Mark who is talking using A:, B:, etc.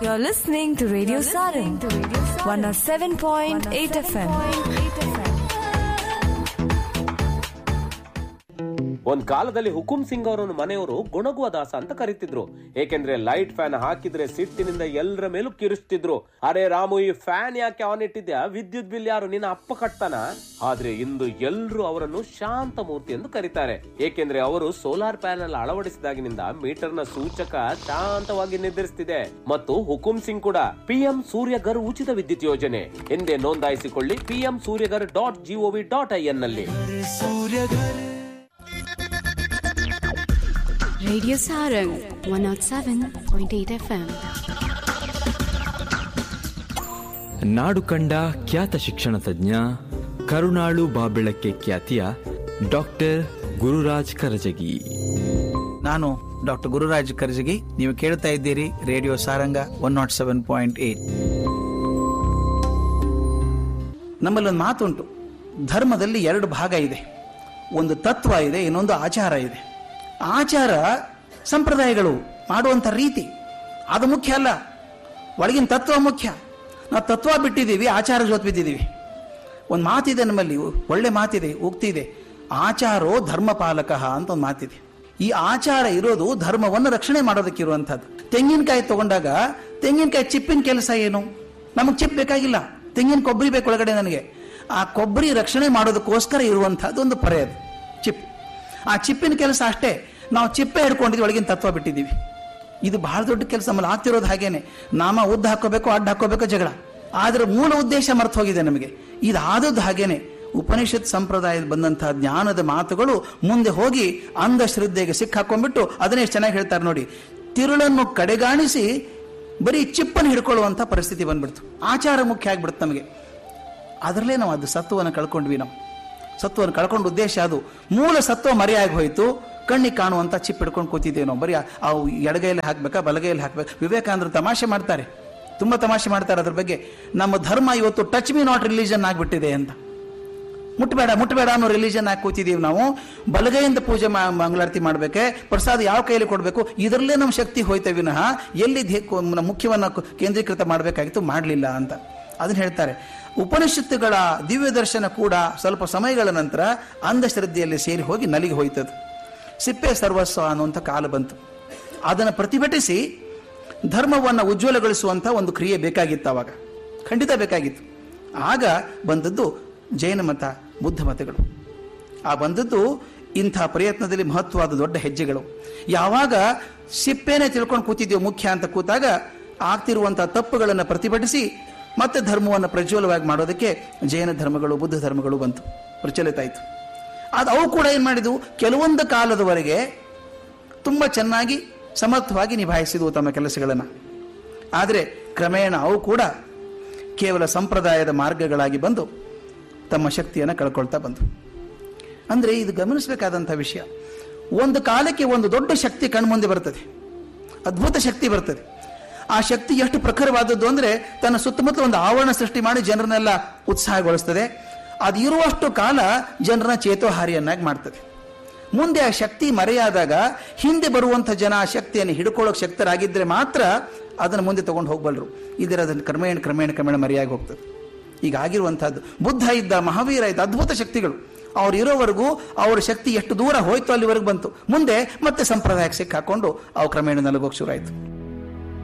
A: You're listening to Radio Sarang, 107.8 FM.
B: ಒಂದ್ ಕಾಲದಲ್ಲಿ ಹುಕುಂ ಸಿಂಗ್ ಅವರನ್ನು ಮನೆಯವರು ಗುಣಗುವ ದಾಸ ಅಂತ ಕರೀತಿದ್ರು ಏಕೆಂದ್ರೆ ಲೈಟ್ ಫ್ಯಾನ್ ಹಾಕಿದ್ರೆ ಸಿಟ್ಟಿನಿಂದ ಎಲ್ಲರ ಮೇಲೂ ಕಿರಿಸ್ತಿದ್ರು ಅರೆ ರಾಮು ಈ ಫ್ಯಾನ್ ಯಾಕೆ ಆನ್ ಇಟ್ಟಿದ್ಯಾ ವಿದ್ಯುತ್ ಬಿಲ್ ಯಾರು ನಿನ್ನ ಅಪ್ಪ ಕಟ್ತಾನ ಆದ್ರೆ ಇಂದು ಎಲ್ರು ಅವರನ್ನು ಶಾಂತ ಮೂರ್ತಿ ಎಂದು ಕರೀತಾರೆ ಏಕೆಂದ್ರೆ ಅವರು ಸೋಲಾರ್ ಪ್ಯಾನೆಲ್ ಅಳವಡಿಸಿದಾಗಿನಿಂದ ಮೀಟರ್ ನ ಸೂಚಕ ಶಾಂತವಾಗಿ ನಿರ್ಧರಿಸುತ್ತಿದೆ ಮತ್ತು ಹುಕುಂ ಸಿಂಗ್ ಕೂಡ ಪಿಎಂ ಸೂರ್ಯಗರ್ ಉಚಿತ ವಿದ್ಯುತ್ ಯೋಜನೆ ಎಂದೇ ನೋಂದಾಯಿಸಿಕೊಳ್ಳಿ PM Suryaghar dot GOV dot I N ನಲ್ಲಿ
C: Radio Sarang 107.8 FM.
D: ನಾಡು ಕಂಡ ಖ್ಯಾತ ಶಿಕ್ಷಣ ತಜ್ಞ ಕರುಣಾಳು ಬಾಬೆಳಕ್ಕೆ ಖ್ಯಾತಿಯ ಡಾಕ್ಟರ್ ಗುರುರಾಜ್ ಕರಜಗಿ
E: ನಾನು ಡಾಕ್ಟರ್ ಗುರುರಾಜ್ ಕರ್ಜಗಿ ನೀವು ಕೇಳ್ತಾ ಇದ್ದೀರಿ radio Saranga one nought seven point eight ನಮ್ಮಲ್ಲಿ ಒಂದು ಮಾತುಂಟು ಧರ್ಮದಲ್ಲಿ ಎರಡು ಭಾಗ ಇದೆ ಒಂದು ತತ್ವ ಇದೆ ಇನ್ನೊಂದು ಆಚಾರ ಇದೆ ಆಚಾರ ಸಂಪ್ರದಾಯಗಳು ಮಾಡುವಂಥ ರೀತಿ ಅದು ಮುಖ್ಯ ಅಲ್ಲ ಒಳಗಿನ ತತ್ವ ಮುಖ್ಯ ನಾವು ತತ್ವ ಬಿಟ್ಟಿದ್ದೀವಿ ಆಚಾರ ಜೊತೆ ಬಿದ್ದಿದ್ದೀವಿ ಒಂದು ಮಾತಿದೆ ನಮ್ಮಲ್ಲಿ ಒಳ್ಳೆ ಮಾತಿದೆ ಉಕ್ತಿದೆ ಆಚಾರೋ ಧರ್ಮಪಾಲಕ ಅಂತ ಒಂದು ಮಾತಿದೆ ಈ ಆಚಾರ ಇರೋದು ಧರ್ಮವನ್ನು ರಕ್ಷಣೆ ಮಾಡೋದಕ್ಕೆ ಇರುವಂಥದ್ದು ತೆಂಗಿನಕಾಯಿ ತಗೊಂಡಾಗ ತೆಂಗಿನಕಾಯಿ ಚಿಪ್ಪಿನ ಕೆಲಸ ಏನು ನಮಗೆ ಚಿಪ್ ಬೇಕಾಗಿಲ್ಲ ತೆಂಗಿನ ಕೊಬ್ಬರಿ ಬೇಕು ಒಳಗಡೆ ನನಗೆ ಆ ಕೊಬ್ಬರಿ ರಕ್ಷಣೆ ಮಾಡೋದಕ್ಕೋಸ್ಕರ ಇರುವಂಥದ್ದು ಒಂದು ಪರೆ ಅದು ಚಿಪ್ ಆ ಚಿಪ್ಪಿನ ಕೆಲಸ ಅಷ್ಟೇ ನಾವು ಚಿಪ್ಪೆ ಹಿಡ್ಕೊಂಡಿದ್ವಿ ಒಳಗಿನ ತತ್ವ ಬಿಟ್ಟಿದ್ದೀವಿ ಇದು ಬಹಳ ದೊಡ್ಡ ಕೆಲಸ ನಮ್ಮಲ್ಲಿ ಆಗ್ತಿರೋದು ಹಾಗೇನೆ ನಾಮ ಉದ್ದ ಹಾಕೋಬೇಕು ಅಡ್ಡ ಹಾಕೋಬೇಕು ಜಗಳ ಆದ್ರೆ ಮೂಲ ಉದ್ದೇಶ ಮರ್ತು ಹೋಗಿದೆ ನಮಗೆ ಇದಾದದ್ದು ಹಾಗೇನೆ ಉಪನಿಷತ್ ಸಂಪ್ರದಾಯದ ಬಂದಂತಹ ಜ್ಞಾನದ ಮಾತುಗಳು ಮುಂದೆ ಹೋಗಿ ಅಂಧಶ್ರದ್ಧೆಗೆ ಸಿಕ್ಕಾಕೊಂಡ್ಬಿಟ್ಟು ಅದನ್ನೇ ಎಷ್ಟು ಚೆನ್ನಾಗಿ ಹೇಳ್ತಾರೆ ನೋಡಿ ತಿರುಳನ್ನು ಕಡೆಗಾಣಿಸಿ ಬರೀ ಚಿಪ್ಪನ್ನು ಹಿಡ್ಕೊಳ್ಳುವಂಥ ಪರಿಸ್ಥಿತಿ ಬಂದ್ಬಿಡ್ತು ಆಚಾರ ಮುಖ್ಯ ಆಗ್ಬಿಡುತ್ತೆ ನಮಗೆ ಅದರಲ್ಲೇ ನಾವು ಅದು ಸತ್ವವನ್ನು ಕಳ್ಕೊಂಡ್ವಿ ನಾವು ಸತ್ವವನ್ನು ಕಳ್ಕೊಂಡ ಉದ್ದೇಶ ಅದು ಮೂಲ ಸತ್ವ ಮರೆಯಾಗಿ ಹೋಯಿತು ಕಣ್ಣಿಗೆ ಕಾಣುವಂಥ ಚಿಪ್ ಹಿಡ್ಕೊಂಡು ಕೂತಿದ್ದೇವೆ ನಾವು ಬರೀ ಅವು ಎಡಗೈಯಲ್ಲಿ ಹಾಕ್ಬೇಕಾ ಬಲಗೈಯಲ್ಲಿ ಹಾಕ್ಬೇಕು ವಿವೇಕಾನಂದ್ರ ತಮಾಷೆ ಮಾಡ್ತಾರೆ ತುಂಬ ತಮಾಷೆ ಮಾಡ್ತಾರೆ ಅದ್ರ ಬಗ್ಗೆ ನಮ್ಮ ಧರ್ಮ ಇವತ್ತು ಟಚ್ ಮಿ ನಾಟ್ ರಿಲಿಜನ್ ಆಗಿಬಿಟ್ಟಿದೆ ಅಂತ ಮುಟ್ಟಬೇಡ ಮುಟ್ಟಬೇಡ ಅನ್ನೋ ರಿಲಿಜನ್ ಹಾಕಿ ಕೂತಿದ್ದೀವಿ ನಾವು ಬಲಗೈಯಿಂದ ಪೂಜೆ ಮಾ- ಮಂಗಳಾರತಿ ಮಾಡಬೇಕೆ ಪ್ರಸಾದ ಯಾವ ಕೈಯಲ್ಲಿ ಕೊಡಬೇಕು ಇದರಲ್ಲೇ ನಮ್ಮ ಶಕ್ತಿ ಹೋಯ್ತೇ ವಿನಃ ಎಲ್ಲಿ ಧೇ- ಕೊ- ನಮ್ಮ ಮುಖ್ಯವನ್ನು ಕು- ಕೇಂದ್ರೀಕೃತ ಮಾಡಬೇಕಾಗಿತ್ತು ಮಾಡಲಿಲ್ಲ ಅಂತ ಅದನ್ನ ಹೇಳ್ತಾರೆ ಉಪನಿಷತ್ತುಗಳ ದಿವ್ಯ ದರ್ಶನ ಕೂಡ ಸ್ವಲ್ಪ ಸಮಯಗಳ ನಂತರ ಅಂಧಶ್ರದ್ಧೆಯಲ್ಲಿ ಸೇರಿ ಹೋಗಿ ನಲಿಗೆ ಹೋಯ್ತದು ಸಿಪ್ಪೆ ಸರ್ವಸ್ವ ಅನ್ನುವಂಥ ಕಾಲ ಬಂತು ಅದನ್ನು ಪ್ರತಿಭಟಿಸಿ ಧರ್ಮವನ್ನು ಉಜ್ವಲಗೊಳಿಸುವಂಥ ಒಂದು ಕ್ರಿಯೆ ಬೇಕಾಗಿತ್ತು ಅವಾಗ ಖಂಡಿತ ಬೇಕಾಗಿತ್ತು ಆಗ ಬಂದದ್ದು ಜೈನ ಮತ ಬುದ್ಧ ಮತಗಳು ಆ ಬಂದದ್ದು ಇಂಥ ಪ್ರಯತ್ನದಲ್ಲಿ ಮಹತ್ವವಾದ ದೊಡ್ಡ ಹೆಜ್ಜೆಗಳು ಯಾವಾಗ ಸಿಪ್ಪೇನೆ ತಿಳ್ಕೊಂಡು ಕೂತಿದ್ದೀವಿ ಮುಖ್ಯ ಅಂತ ಕೂತಾಗ ಆಗ್ತಿರುವಂತಹ ತಪ್ಪುಗಳನ್ನು ಪ್ರತಿಭಟಿಸಿ ಮತ್ತೆ ಧರ್ಮವನ್ನು ಪ್ರಜ್ವಲವಾಗಿ ಮಾಡೋದಕ್ಕೆ ಜೈನ ಧರ್ಮಗಳು ಬುದ್ಧ ಧರ್ಮಗಳು ಬಂತು ಪ್ರಚಲಿತ ಆಯಿತು ಅದು ಅವು ಕೂಡ ಏನು ಮಾಡಿದ್ವು ಕೆಲವೊಂದು ಕಾಲದವರೆಗೆ ತುಂಬ ಚೆನ್ನಾಗಿ ಸಮರ್ಥವಾಗಿ ನಿಭಾಯಿಸಿದವು ತಮ್ಮ ಕೆಲಸಗಳನ್ನು ಆದರೆ ಕ್ರಮೇಣ ಅವು ಕೂಡ ಕೇವಲ ಸಂಪ್ರದಾಯದ ಮಾರ್ಗಗಳಾಗಿ ಬಂದು ತಮ್ಮ ಶಕ್ತಿಯನ್ನು ಕಳ್ಕೊಳ್ತಾ ಬಂತು ಅಂದರೆ ಇದು ಗಮನಿಸಬೇಕಾದಂಥ ವಿಷಯ ಒಂದು ಕಾಲಕ್ಕೆ ಒಂದು ದೊಡ್ಡ ಶಕ್ತಿ ಕಣ್ಮುಂದೆ ಬರ್ತದೆ ಅದ್ಭುತ ಶಕ್ತಿ ಬರ್ತದೆ ಆ ಶಕ್ತಿ ಎಷ್ಟು ಪ್ರಖರವಾದದ್ದು ಅಂದರೆ ತನ್ನ ಸುತ್ತಮುತ್ತ ಒಂದು ಆವರಣ ಸೃಷ್ಟಿ ಮಾಡಿ ಜನರನ್ನೆಲ್ಲ ಉತ್ಸಾಹಗೊಳಿಸ್ತದೆ ಅದು ಇರುವಷ್ಟು ಕಾಲ ಜನರನ್ನ ಚೇತೋಹಾರಿಯನ್ನಾಗಿ ಮಾಡ್ತದೆ ಮುಂದೆ ಆ ಶಕ್ತಿ ಮರೆಯಾದಾಗ ಹಿಂದೆ ಬರುವಂಥ ಜನ ಆ ಶಕ್ತಿಯನ್ನು ಹಿಡ್ಕೊಳ್ಳೋಕೆ ಶಕ್ತರಾಗಿದ್ದರೆ ಮಾತ್ರ ಅದನ್ನು ಮುಂದೆ ತಗೊಂಡು ಹೋಗಬಲ್ಲರು ಇದರ ಅದನ್ನು ಕ್ರಮೇಣ ಕ್ರಮೇಣ ಕ್ರಮೇಣ ಮರೆಯಾಗಿ ಹೋಗ್ತದೆ ಈಗ ಆಗಿರುವಂತಹದ್ದು ಬುದ್ಧ ಇದ್ದ ಮಹಾವೀರ ಇದ್ದ ಅದ್ಭುತ ಶಕ್ತಿಗಳು ಅವ್ರು ಇರೋವರೆಗೂ ಅವ್ರ ಶಕ್ತಿ ಎಷ್ಟು ದೂರ ಹೋಯ್ತು ಅಲ್ಲಿವರೆಗೂ ಬಂತು ಮುಂದೆ ಮತ್ತೆ ಸಂಪ್ರದಾಯಕ್ಕೆ ಸಿಕ್ಕಾಕೊಂಡು ಅವು ಕ್ರಮೇಣ ನಲಗೋಕ್ ಶುರು ಆಯಿತು